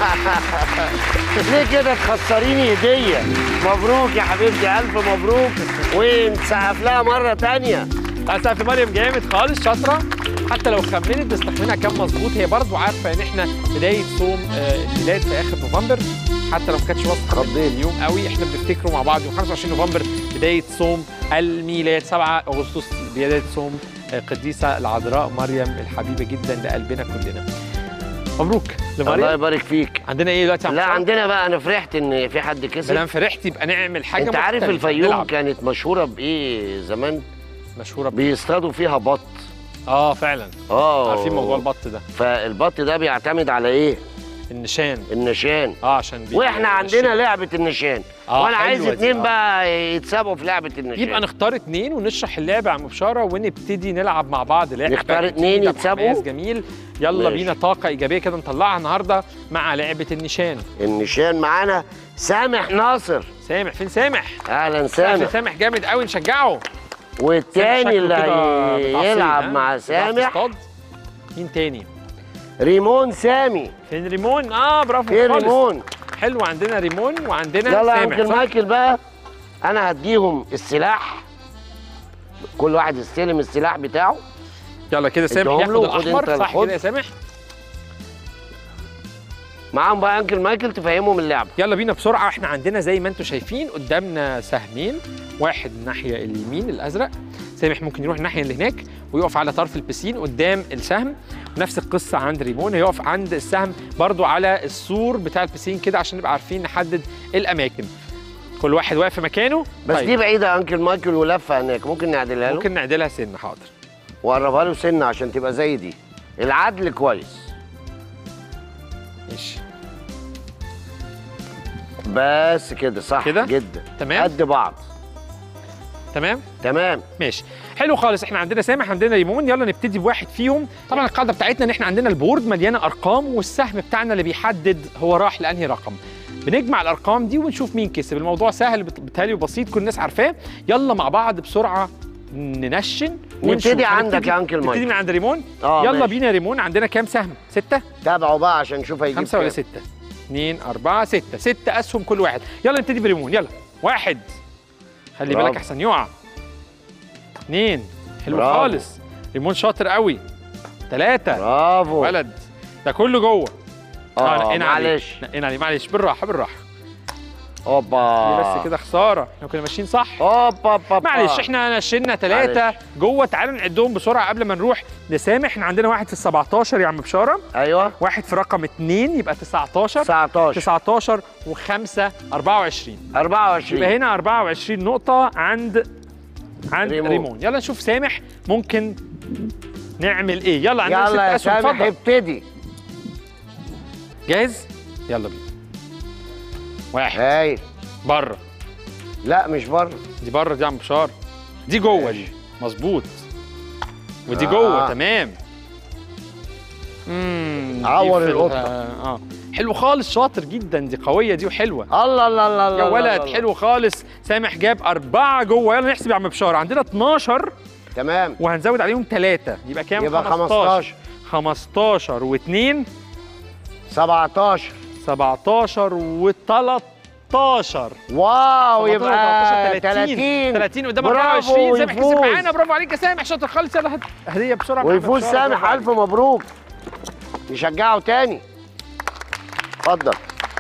مريم. ليه كده تخسريني هدية مبروك يا حبيبتي ألف مبروك ونسقف لها مرة تانية سقف مريم جامد خالص شاطره حتى لو خمنت بس تخمينها كان مظبوط هي برضو عارفه ان احنا بدايه صوم آه، الميلاد في اخر نوفمبر حتى لو ما كانتش واثقه من اليوم قوي احنا بنفتكره مع بعض يوم 25 نوفمبر بدايه صوم الميلاد 7 اغسطس بدايه صوم آه، قديسه العذراء مريم الحبيبه جدا لقلبنا كلنا مبروك الله لمريم يبارك فيك عندنا ايه دلوقتي يا عم لا حسام؟ عندنا بقى أنا فرحت إن في حد ما دام كسب فرحت يبقى نعمل حاجه أنت عارف مختلفة. الفيوم نلعب. كانت مشهورة بإيه زمان؟ مشهوره ب... بيصطادوا فيها بط اه فعلا اه عارفين موضوع البط ده فالبط ده بيعتمد على ايه؟ النشان النشان اه عشان بي- واحنا عندنا لعبة النشان آه، وانا عايز حلوة دي، اتنين آه. بقى يتسابقوا في لعبة النشان يبقى نختار اتنين ونشرح اللعبة عن مبشرة ونبتدي نلعب مع بعض لعبة نختار جديدة اتنين بحماس يتسابقوا؟ جميل يلا ماشي. بينا طاقة إيجابية كده نطلعها النهاردة مع لعبة النشان النشان معانا سامح ناصر سامح فين سامح؟ اهلا سامح سامح سامح جامد قوي نشجعه سامح والتاني شكله اللي كده بتاع صيد، هيلعب ها؟ مع بتعرف سامح تصطاد؟ مين تاني؟ ريمون سامي فين ريمون؟ اه برافو فين خالص. ريمون حلو عندنا ريمون وعندنا يلا يا سامح انكل صح؟ مايكل بقى انا هديهم السلاح كل واحد يستلم السلاح بتاعه يلا كده سامح اديهم ياخد له، خد الأحمر انت صح الخد. كده يا سامح؟ معاهم بقى انكل مايكل تفهمهم اللعبه يلا بينا بسرعه احنا عندنا زي ما انتم شايفين قدامنا سهمين واحد الناحيه اليمين الازرق سامح ممكن يروح الناحيه اللي هناك ويقف على طرف البسين قدام السهم نفس القصه عند ريمون هيقف عند السهم برضو على السور بتاع البسين كده عشان نبقى عارفين نحدد الاماكن كل واحد واقف في مكانه بس طيب. دي بعيده يا انكل مايكل ولفه هناك ممكن نعدلها له ممكن نعدلها سن حاضر وقربها له سنه عشان تبقى زي دي العدل كويس ماشي بس كده صح كده؟ جدا تمام قد بعض تمام تمام ماشي حلو خالص احنا عندنا سامح عندنا ريمون يلا نبتدي بواحد فيهم طبعا القاعده بتاعتنا ان احنا عندنا البورد مليانه ارقام والسهم بتاعنا اللي بيحدد هو راح لانهي رقم بنجمع الارقام دي ونشوف مين كسب الموضوع سهل بت- بالتالي وبسيط كل الناس عارفاه يلا مع بعض بسرعه ننشن ونشوف. نبتدي عندك هنبتدي- يا أنكل نبتدي مايكل. من عند ريمون اه يلا ماشي. بينا يا ريمون عندنا كام سهم ستة تابعوا بقى عشان نشوف هيجيب خمسة ولا كام. ستة اتنين أربعة ستة ستة أسهم كل واحد يلا نبتدي بريمون يلا واحد خلي برافو. بالك أحسن يقع اتنين حلو برافو. خالص ريمون شاطر قوي تلاتة برافو ولد ده كله جوه اه نقينا عليه. معلش نقينا عليه معلش بالراحة بالراحة اوبا دي بس كده خسارة احنا كنا ماشيين صح اوبا اوبا معلش احنا نشلنا ثلاثة معلش. جوه تعالوا نعدهم بسرعة قبل ما نروح لسامح احنا عندنا واحد في ال 17 يا عم بشارة ايوه واحد في رقم اتنين يبقى 19 19 19 و5 24 24 يبقى هنا 24 نقطة عند عند ريمون. ريمون, ريمون. يلا نشوف سامح ممكن نعمل ايه يلا عندنا يلا يا ست اسهم سامح اتفضل ابتدي جاهز يلا بينا واحد هاي بره لا مش بره دي بره دي يا عم بشار دي جوه دي مظبوط ودي آه. جوه تمام امم دي عور في ال- القطة. اه حلو خالص شاطر جدا دي قوية دي وحلوة الله الله الله الله يا ولد الله الله. حلو خالص سامح جاب أربعة جوه يلا نحسب يا عم بشار عندنا 12 تمام وهنزود عليهم ثلاثة يبقى كام؟ يبقى 15 15 و2 17 17 و 13 واو 17 يبقى 13 30 30 قدامك برافو 24 سامح كسب ويفوز. معانا برافو عليك يا سامح شاطر خالص يلا هات هديه بسرعه معانا ويفوز بسرعة، سامح برافو الف مبروك نشجعه تاني اتفضل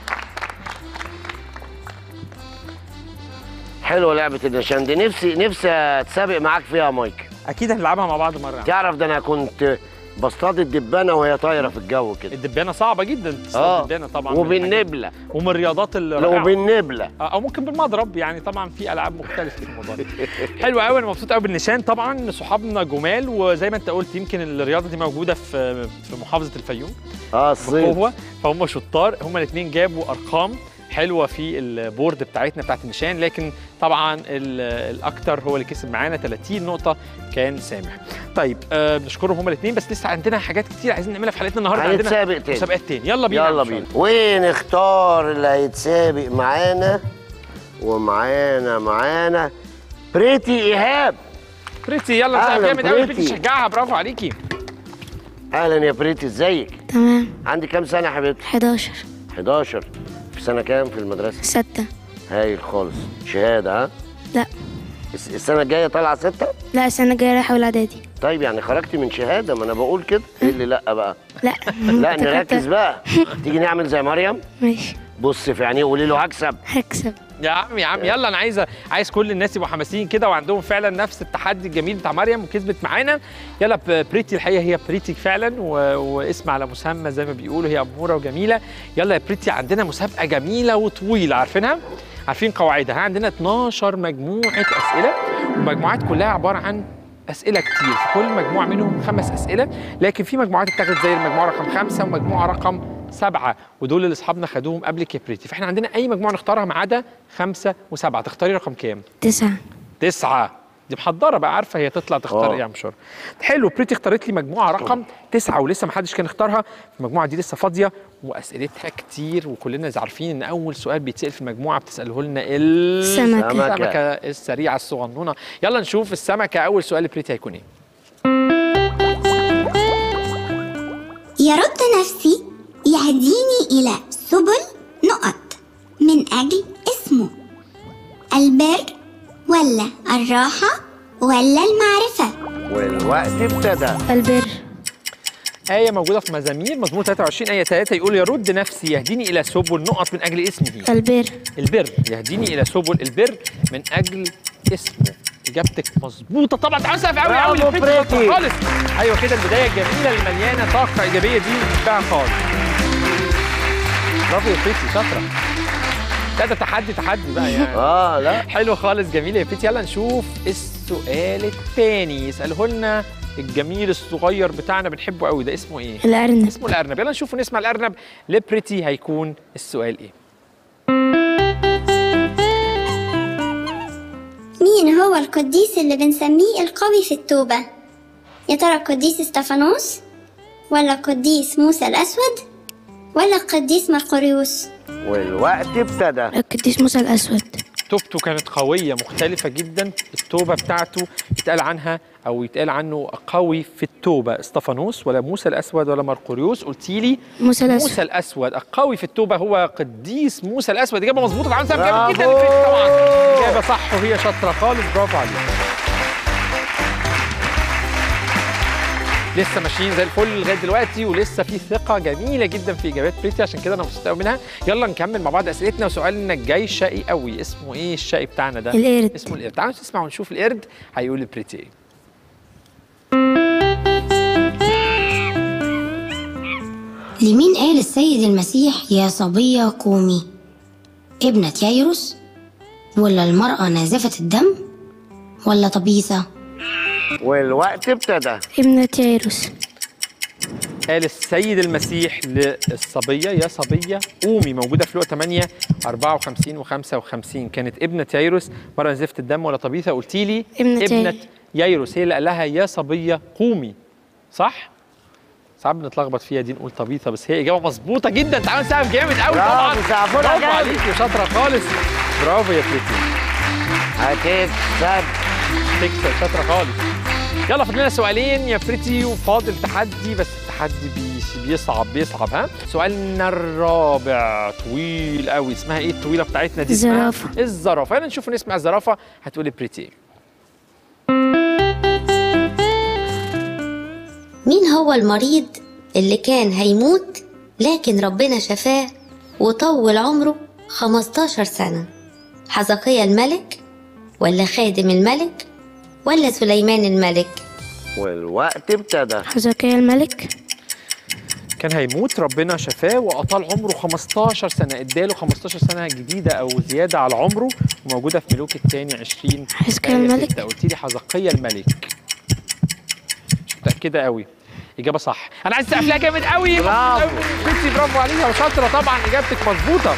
حلوه لعبه النشان دي نفسي نفسي اتسابق معاك فيها يا مايك اكيد هنلعبها مع بعض مره تعرف ده انا كنت بصطاد الدبانه وهي طايره في الجو كده الدبانه صعبه جدا تصطاد اه الدبانه طبعا من الحاجات- وبالنبله ومن الرياضات لا الرائعه وبالنبله آه، او ممكن بالمضرب يعني طبعا في العاب مختلفه في الموضوع ده حلو قوي انا مبسوط قوي بالنشان طبعا صحابنا جمال وزي ما انت قلت يمكن الرياضه دي موجوده في في محافظه الفيوم اه الصيد بقوه فهم شطار هم الاثنين جابوا ارقام حلوه في البورد بتاعتنا بتاعت النشان لكن طبعا ال- الاكتر هو اللي كسب معانا 30 نقطه كان سامح طيب آه بنشكرهم هم الاثنين بس لسه عندنا حاجات كتير عايزين نعملها في حلقتنا النهارده عندنا هنتسابق تاني مسابقات تاني يلا بينا يلا بينا ونختار اللي هيتسابق معانا ومعانا معانا بريتي ايهاب بريتي يلا أهلاً جامد قوي بريتي. بريتي شجعها برافو عليكي اهلا يا بريتي ازيك تمام عندي كام سنه يا حبيبتي 11 11 في سنه كام في المدرسه ستة هايل خالص شهاده ها لا الس- السنه الجايه طالعه ستة لا السنة الجاية رايحة أولى إعدادي طيب يعني خرجتي من شهاده ما انا بقول كده ايه اللي لا بقى لا لا نركز بقى تيجي نعمل زي مريم ماشي بص في عينيه وقولي له هكسب هكسب يا عم يا عم يلا انا عايزه عايز كل الناس يبقوا حماسيين كده وعندهم فعلا نفس التحدي الجميل بتاع مريم وكسبت معانا يلا ب- بريتي الحقيقه هي بريتي فعلا و... واسم على مسمى زي ما بيقولوا هي اموره وجميله يلا يا بريتي عندنا مسابقه جميله وطويله عارفينها عارفين قواعدها عندنا 12 مجموعه اسئله والمجموعات كلها عباره عن اسئله كتير في كل مجموعه منهم خمس اسئله لكن في مجموعات اتاخدت زي المجموعه رقم خمسه ومجموعه رقم سبعه ودول اللي اصحابنا خدوهم قبل كبريتي فاحنا عندنا اي مجموعه نختارها ما عدا خمسه وسبعه تختاري رقم كام؟ تسعة تسعه دي محضره بقى عارفه هي تطلع تختار آه. ايه يا مشور حلو بريتي اختارت لي مجموعه رقم تسعه ولسه ما حدش كان اختارها المجموعه دي لسه فاضيه واسئلتها كتير وكلنا عارفين ان اول سؤال بيتسال في المجموعه بتساله لنا ال- سمكة. السمكه السريعه الصغنونه يلا نشوف السمكه اول سؤال لبريتي هيكون ايه يرد نفسي يهديني إلى سبل نقط من أجل اسمه البر ولا الراحة ولا المعرفة والوقت ابتدى البر آية موجودة في مزامير مزمور 23 آية 3 يقول يرد نفسي يهديني إلى سبل نقط من أجل اسمه البر البر يهديني إلى سبل البر من أجل اسمه إجابتك مظبوطة طبعا تعالوا نسقف قوي قوي برافو للبريتي شاطرة بريتي. خالص أيوه كده البداية الجميلة اللي مليانة طاقة إيجابية دي بتاعها خالص برافو يا بريتي شاطرة لا ده تحدي تحدي بقى يعني اه لا حلو خالص جميل يا بيتي يلا نشوف السؤال الثاني يسأله لنا الجميل الصغير بتاعنا بنحبه قوي ده اسمه ايه؟ الأرنب اسمه الارنب يلا نشوف ونسمع الارنب لبريتي هيكون السؤال ايه؟ مين هو القديس اللي بنسميه القوي في التوبة يا ترى القديس استفانوس ولا القديس موسى الأسود ولا القديس مرقوريوس والوقت ابتدى القديس موسى الأسود توبته كانت قوية مختلفة جدا التوبة بتاعته يتقال عنها أو يتقال عنه قوي في التوبة اسطفانوس ولا موسى الأسود ولا مرقوريوس قلتي لي موسى الأسود موسى الأسود القوي في التوبة هو قديس موسى الأسود إجابة مظبوطة تعالوا نسقف جامد جدا برافو. لبريتي طبعا إجابة صح وهي شاطرة خالص برافو عليك لسه ماشيين زي الفل لغايه دلوقتي ولسه في ثقه جميله جدا في اجابات بريتي عشان كده انا مبسوط قوي منها يلا نكمل مع بعض اسئلتنا وسؤالنا الجاي شقي قوي اسمه ايه الشقي بتاعنا ده القرد. اسمه القرد تعالوا نسمع ونشوف القرد هيقول لبريتي ايه لمين قال السيد المسيح يا صبية قومي ابنة يايروس ولا المرأة نازفة الدم ولا طبيثة والوقت ابتدى ابنة يايروس قال السيد المسيح للصبيه يا صبيه قومي موجوده في لقا 8 54 و55 كانت ابنه يايروس مره نزفت الدم ولا طبيثه قلتي لي ابنة ابنه يايروس. يايروس هي اللي قال لها يا صبيه قومي صح؟ ساعات بنتلخبط فيها دي نقول طبيثه بس هي اجابه مظبوطه جدا تعالوا نسقف جامد قوي برافو، طبعا سقفوا لها برافو جامد. عليكي وشاطره خالص برافو يا بريتي هتكسب تكسب شاطره خالص يلا فاضل لنا سؤالين يا بريتي وفاضل تحدي بس التحدي بي- بيصعب بيصعب ها سؤالنا الرابع طويل قوي اسمها ايه الطويله بتاعتنا دي اسمها الزرافة. الزرافه يلا نشوف نسمع الزرافه هتقولي بريتي مين هو المريض اللي كان هيموت لكن ربنا شفاه وطول عمره 15 سنة حزقية الملك ولا خادم الملك ولا سليمان الملك والوقت ابتدى حزقية الملك كان هيموت ربنا شفاه واطال عمره 15 سنه اداله 15 سنه جديده او زياده على عمره وموجوده في ملوك الثاني 20 حزقية آية الملك. ستة. قلت لي حزقية الملك مش متاكده قوي اجابه صح انا عايز اسقف لها جامد قوي برافو. بنتي برافو عليها وشاطره طبعا اجابتك مظبوطه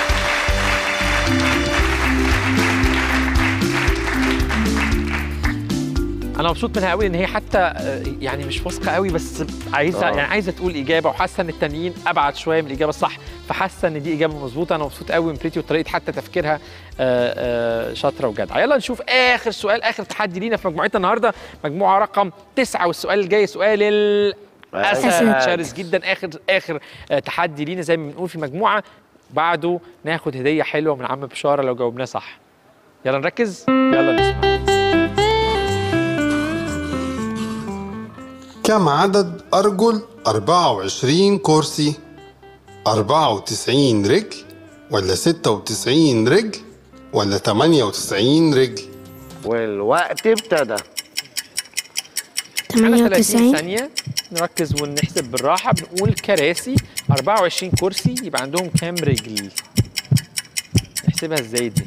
انا مبسوط منها قوي ان هي حتى آه، يعني مش واثقه قوي بس عايزه آه. يعني عايزه تقول اجابه وحاسه ان التانيين ابعد شويه من الاجابه الصح فحاسه ان دي اجابه مظبوطه انا مبسوط قوي من بريتي وطريقه حتى تفكيرها آه، آه، شاطره وجدعه يلا نشوف اخر سؤال اخر تحدي لينا في مجموعتنا النهارده مجموعه رقم تسعة والسؤال الجاي سؤال الاسد أسد. شرس جدا اخر اخر آه، تحدي لينا زي ما بنقول في المجموعه بعده ناخد هديه حلوه من عم بشاره لو جاوبناه صح يلا نركز يلا نسمع كم عدد أرجل 24 كرسي 94 رجل ولا 96 رجل ولا 98 رجل والوقت ابتدى معانا 30 98 ثانية نركز ونحسب بالراحة بنقول كراسي 24 كرسي يبقى عندهم كام رجل؟ نحسبها ازاي دي؟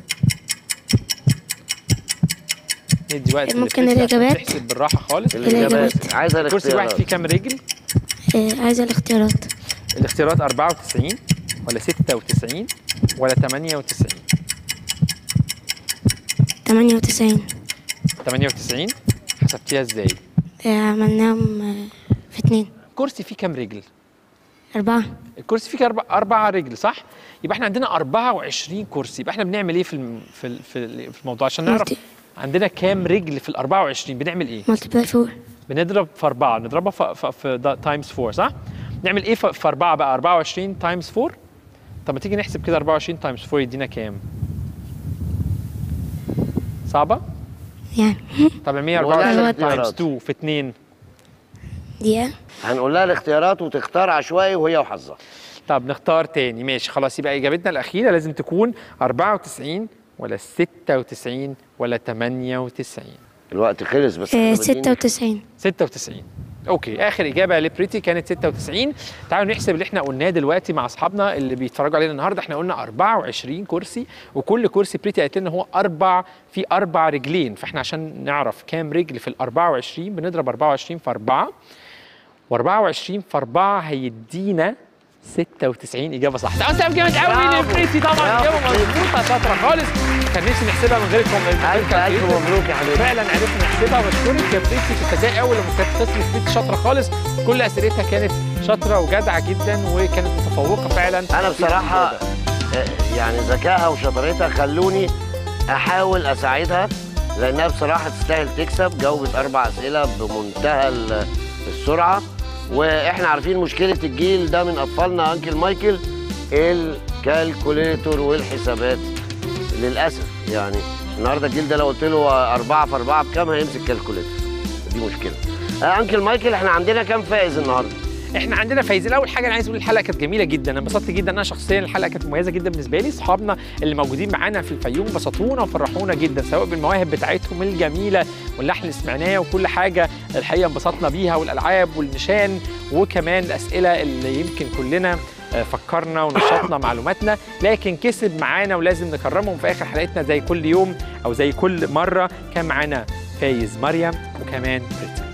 ندي وقت ممكن للفكرة عشان الإجابات؟ تحسب بالراحة خالص الاجابات عايزه كرسي الواحد الاختيارات فيه كام رجل؟ آه، عايزة الاختيارات الاختيارات 94 ولا 96 ولا 98 98 98 حسبتيها ازاي؟ آه، عملناهم آه، في اتنين كرسي فيه كام رجل؟ أربعة الكرسي فيه أربع أربعة رجل صح؟ يبقى احنا عندنا 24 كرسي يبقى احنا بنعمل ايه في الم... في ال- في ال- في الموضوع عشان نعرف ملتي- عندنا كام رجل في ال 24 بنعمل ايه؟ ملتبلاي فور بنضرب في أربعة نضربها في, في, في تايمز 4 صح؟ نعمل ايه في في أربعة بقى 24 تايمز 4 طب ما تيجي نحسب كده 24 تايمز 4 يدينا كام؟ صعبة؟ يعني طب 124 ولا تايمز اختيارات. 2 في 2 دقيقة هنقول لها الاختيارات وتختار عشوائي وهي وحظها طب نختار تاني ماشي خلاص يبقى اجابتنا الاخيره لازم تكون 94 ولا 96 ولا 98 الوقت خلص بس آه، إحنا بدينا- 96 96 اوكي اخر اجابه لبريتي كانت 96 تعالوا نحسب اللي احنا قلناه دلوقتي مع اصحابنا اللي بيتفرجوا علينا النهارده احنا قلنا 24 كرسي وكل كرسي بريتي قالت لنا هو اربع في اربع رجلين فاحنا عشان نعرف كام رجل في ال 24 بنضرب 24 في 4 و24 في 4 هيدينا 96 اجابه صح تعالوا نسقف جامد قوي برافو. لبريتي طبعا برافو اجابه بريتي. مظبوطه شاطره خالص كان نفسي نحسبها من غيركم الف الف مبروك يا حبيبي فعلا عرفنا نحسبها بشكرك يا بريتي في التساؤل لما كانت خسرت بريتي شاطره خالص كل اسئلتها كانت شاطره وجدعه جدا وكانت متفوقه فعلا انا بصراحه آه، يعني ذكائها وشطارتها خلوني احاول اساعدها لانها بصراحه تستاهل تكسب جاوبت اربع اسئله بمنتهى ال- السرعه واحنا عارفين مشكله الجيل ده من اطفالنا انكل مايكل الكالكوليتور والحسابات للاسف يعني النهارده الجيل ده لو قلت له أربعة في أربعة بكام هيمسك كالكوليتور دي مشكله آه انكل مايكل احنا عندنا كام فائز النهارده احنا عندنا فايزين اول حاجه انا عايز اقول الحلقه كانت جميله جدا انا انبسطت جدا انا شخصيا الحلقه كانت مميزه جدا بالنسبه لي اصحابنا اللي موجودين معانا في الفيوم بسطونا وفرحونا جدا سواء بالمواهب بتاعتهم الجميله واللحن اللي سمعناه وكل حاجه الحقيقه انبسطنا بيها والالعاب والنشان وكمان الاسئله اللي يمكن كلنا آه، فكرنا ونشطنا معلوماتنا لكن كسب معانا ولازم نكرمهم في اخر حلقتنا زي كل يوم او زي كل مره كان معانا فايز مريم وكمان بريتا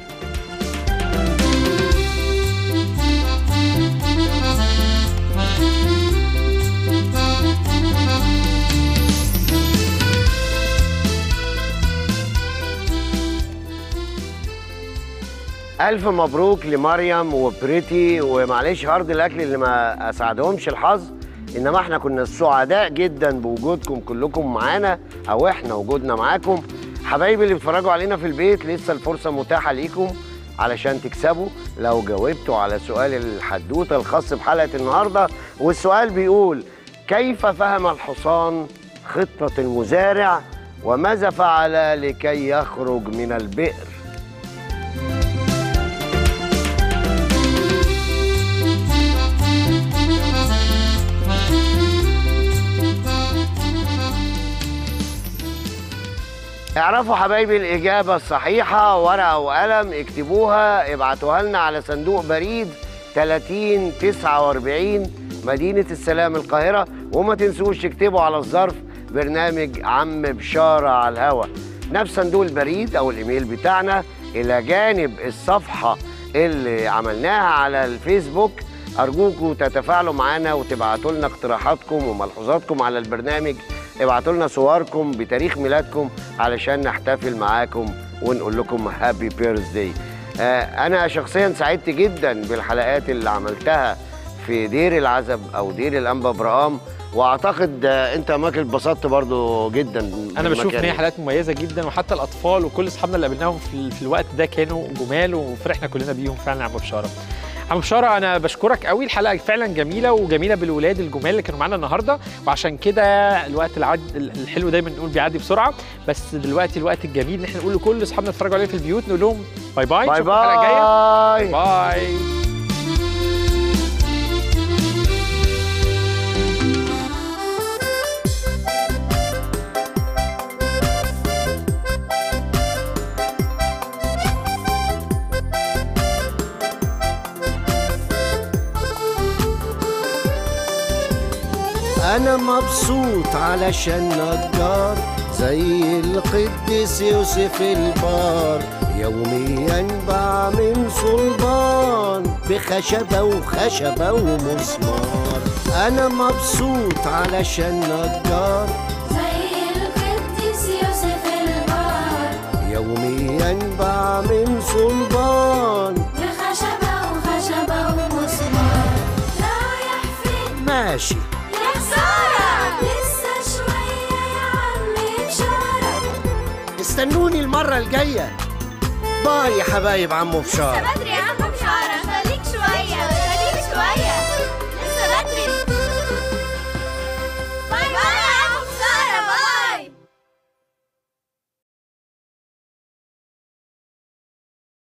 ألف مبروك لمريم وبريتي ومعلش هارد الأكل اللي ما أسعدهمش الحظ إنما إحنا كنا سعداء جدا بوجودكم كلكم معانا أو إحنا وجودنا معاكم حبايبي اللي بيتفرجوا علينا في البيت لسه الفرصة متاحة ليكم علشان تكسبوا لو جاوبتوا على سؤال الحدوته الخاص بحلقه النهارده والسؤال بيقول كيف فهم الحصان خطه المزارع وماذا فعل لكي يخرج من البئر اعرفوا حبايبي الإجابة الصحيحة ورقة وقلم اكتبوها ابعتوها لنا على صندوق بريد 30 49 مدينة السلام القاهرة وما تنسوش تكتبوا على الظرف برنامج عم بشارة على الهوا نفس صندوق البريد أو الإيميل بتاعنا إلى جانب الصفحة اللي عملناها على الفيسبوك أرجوكم تتفاعلوا معنا وتبعتوا لنا اقتراحاتكم وملحوظاتكم على البرنامج ابعتوا لنا صوركم بتاريخ ميلادكم علشان نحتفل معاكم ونقول لكم هابي بيرثداي انا شخصيا سعدت جدا بالحلقات اللي عملتها في دير العزب او دير الانبا برقام واعتقد آه، انت ماكل اتبسطت برضو جدا انا بشوف ان بالمكان. هي حلقات مميزه جدا وحتى الاطفال وكل اصحابنا اللي قابلناهم في, ال- في الوقت ده كانوا جمال وفرحنا كلنا بيهم فعلا يا عم بشاره عم بشاره انا بشكرك قوي الحلقه فعلا جميله وجميله بالولاد الجمال اللي كانوا معانا النهارده وعشان كده الوقت العد الحلو دايما نقول بيعدي بسرعه بس دلوقتي الوقت الجميل ان احنا نقول لكل اصحابنا اللي اتفرجوا علينا في البيوت نقول لهم باي باي باي نشوفكم الحلقة الجاية. باي باي أنا مبسوط علشان نجار زي القديس يوسف البار يوميا بعمل صلبان بخشبة وخشبة ومسمار أنا مبسوط علشان نجار زي القديس يوسف البار يوميا بعمل صلبان بخشبة وخشبة ومسمار رايح فين ماشي يا خسارة لسه شوية يا عم بشارة استنوني المرة الجاية باي يا حبايب عمو بشار بدري يا عم بشارة خليك شوية خليك شوية